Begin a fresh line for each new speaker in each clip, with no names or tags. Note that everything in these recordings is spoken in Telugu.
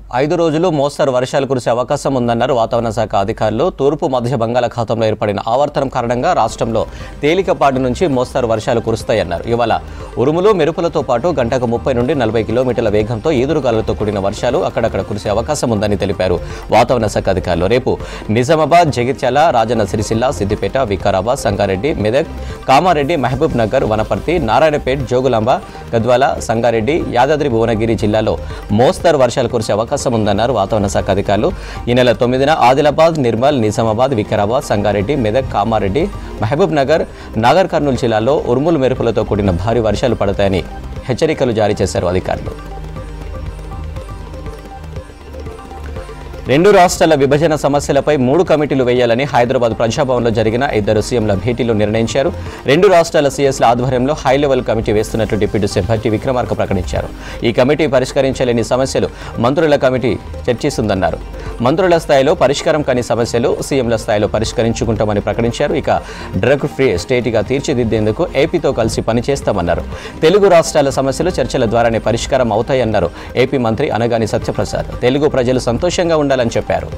ఐదు రోజులు మోస్తరు వర్షాలు కురిసే అవకాశం ఉందన్నారు వాతావరణ శాఖ అధికారులు తూర్పు మధ్య బంగాళాఖాతంలో ఏర్పడిన ఆవర్తనం కారణంగా రాష్ట్రంలో తేలికపాటి నుంచి మోస్తరు వర్షాలు కురుస్తాయన్నారు ఇవాళ ఉరుములు మెరుపులతో పాటు గంటకు ముప్పై నుండి నలభై కిలోమీటర్ల వేగంతో ఈదురుగాలులతో కూడిన వర్షాలు అక్కడక్కడ కురిసే అవకాశం ఉందని తెలిపారు వాతావరణ శాఖ అధికారులు రేపు నిజామాబాద్ జగిత్యాల రాజన్న సిరిసిల్ల సిద్దిపేట వికారాబాద్ సంగారెడ్డి మెదక్ కామారెడ్డి మహబూబ్ నగర్ వనపర్తి నారాయణపేట్ జోగులాంబ గద్వాల సంగారెడ్డి యాదాద్రి భువనగిరి జిల్లాలో మోస్తరు వర్షాలు కురిసే అవకాశం ఉందన్నారు వాతావరణ శాఖ అధికారులు ఈ నెల తొమ్మిదిన ఆదిలాబాద్ నిర్మల్ నిజామాబాద్ వికారాబాద్ సంగారెడ్డి మెదక్ కామారెడ్డి మహబూబ్ నగర్ నాగర్ కర్నూలు జిల్లాల్లో ఉరుములు మెరుపులతో కూడిన భారీ వర్షాలు పడతాయని హెచ్చరికలు జారీ చేశారు అధికారులు రెండు రాష్ట్రాల విభజన సమస్యలపై మూడు కమిటీలు వేయాలని హైదరాబాద్ ప్రజాభవన్లో జరిగిన ఇద్దరు సీఎంల భేటీలో నిర్ణయించారు రెండు రాష్ట్రాల సీఎస్ల ఆధ్వర్యంలో హై లెవెల్ కమిటీ వేస్తున్నట్లు డిప్యూటీ సీఎం భట్టి విక్రమార్క ప్రకటించారు ఈ కమిటీ పరిష్కరించలేని సమస్యలు మంత్రుల కమిటీ చర్చిస్తుందన్నారు మంత్రుల స్థాయిలో పరిష్కారం కాని సమస్యలు సీఎంల స్థాయిలో పరిష్కరించుకుంటామని ప్రకటించారు ఇక డ్రగ్ ఫ్రీ స్టేట్గా తీర్చిదిద్దేందుకు ఏపీతో కలిసి పనిచేస్తామన్నారు తెలుగు రాష్ట్రాల సమస్యలు చర్చల ద్వారానే పరిష్కారం అవుతాయన్నారు ఏపీ మంత్రి అనగాని సత్యప్రసాద్ తెలుగు ప్రజలు సంతోషంగా ఉండాలని చెప్పారు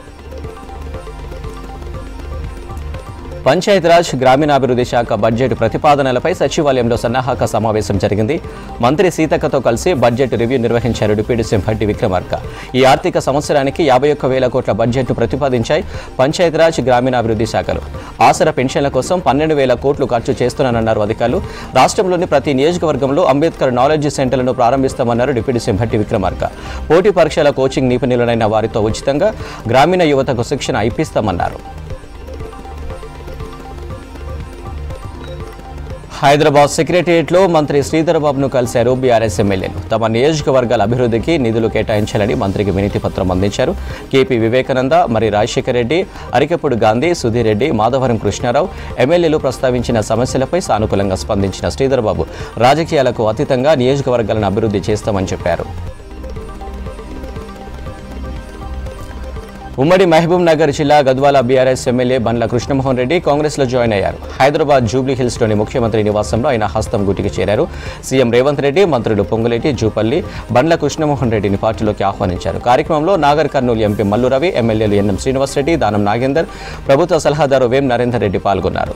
పంచాయతీరాజ్ గ్రామీణాభివృద్ధి శాఖ బడ్జెట్ ప్రతిపాదనలపై సచివాలయంలో సన్నాహక సమావేశం జరిగింది మంత్రి సీతక్కతో కలిసి బడ్జెట్ రివ్యూ నిర్వహించారు డిప్యూటీ సీఎం భట్టి విక్రమార్క ఈ ఆర్థిక సంవత్సరానికి యాభై ఒక్క వేల కోట్ల బడ్జెట్ను ప్రతిపాదించాయి పంచాయతీరాజ్ గ్రామీణాభివృద్ధి శాఖలు ఆసరా పెన్షన్ల కోసం పన్నెండు వేల కోట్లు ఖర్చు చేస్తున్నానన్నారు అధికారులు రాష్ట్రంలోని ప్రతి నియోజకవర్గంలో అంబేద్కర్ నాలెడ్జ్ సెంటర్లను ప్రారంభిస్తామన్నారు డిప్యూటీ సీఎం భట్టి విక్రమార్క పోటీ పరీక్షల కోచింగ్ నిపుణులైన వారితో ఉచితంగా గ్రామీణ యువతకు శిక్షణ ఇప్పిస్తామన్నారు హైదరాబాద్ సెక్రటరియట్లో మంత్రి శ్రీధర్ బాబును కలిశారు బీఆర్ఎస్ ఎమ్మెల్యేలు తమ నియోజకవర్గాల అభివృద్ధికి నిధులు కేటాయించాలని మంత్రికి వినతి పత్రం అందించారు కేపీ వివేకానంద మరి రాజశేఖర్ రెడ్డి అరికెప్పుడు గాంధీ సుధీర్ రెడ్డి మాధవరం కృష్ణారావు ఎమ్మెల్యేలు ప్రస్తావించిన సమస్యలపై సానుకూలంగా స్పందించిన శ్రీధర్ బాబు రాజకీయాలకు అతీతంగా నియోజకవర్గాలను అభివృద్ధి చేస్తామని చెప్పారు ఉమ్మడి మహబూబ్ నగర్ జిల్లా గద్వాల బీఆర్ఎస్ ఎమ్మెల్యే బండ్ల కృష్ణమోహన్ రెడ్డి కాంగ్రెస్లో జాయిన్ అయ్యారు హైదరాబాద్ జూబ్లీ హిల్స్లోని ముఖ్యమంత్రి నివాసంలో ఆయన హస్తం గుటికి చేరారు సీఎం రేవంత్ రెడ్డి మంత్రులు పొంగులేటి జూపల్లి బండ్ల కృష్ణమోహన్ రెడ్డిని పార్టీలోకి ఆహ్వానించారు కార్యక్రమంలో నాగర్ కర్నూలు ఎంపీ మల్లు రవి ఎమ్మెల్యేలు ఎన్ఎం శ్రీనివాసరెడ్డి దానం నాగేందర్ ప్రభుత్వ సలహాదారు వేం నరేందర్ రెడ్డి పాల్గొన్నారు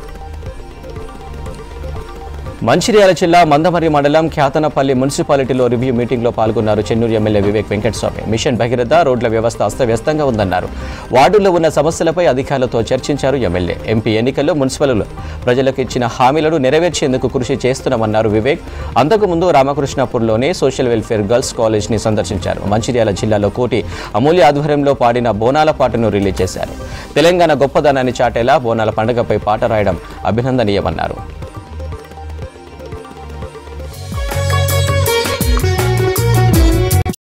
మంచిర్యాల జిల్లా మందమర్రి మండలం ఖ్యాతనపల్లి మున్సిపాలిటీలో రివ్యూ మీటింగ్లో పాల్గొన్నారు చెన్నూరు ఎమ్మెల్యే వివేక్ వెంకటస్వామి మిషన్ భగీరథ రోడ్ల వ్యవస్థ అస్తవ్యస్తంగా ఉందన్నారు వార్డుల్లో ఉన్న సమస్యలపై అధికారులతో చర్చించారు ఎమ్మెల్యే ఎంపీ ఎన్నికల్లో మున్సిపల్ ప్రజలకు ఇచ్చిన హామీలను నెరవేర్చేందుకు కృషి చేస్తున్నామన్నారు వివేక్ అంతకుముందు రామకృష్ణాపూర్లోని సోషల్ వెల్ఫేర్ గర్ల్స్ కాలేజ్ని సందర్శించారు మంచిర్యాల జిల్లాలో కోటి అమూల్య ఆధ్వర్యంలో పాడిన బోనాల పాటను రిలీజ్ చేశారు తెలంగాణ గొప్పదనాన్ని చాటేలా బోనాల పండుగపై పాట రాయడం అభినందనీయమన్నారు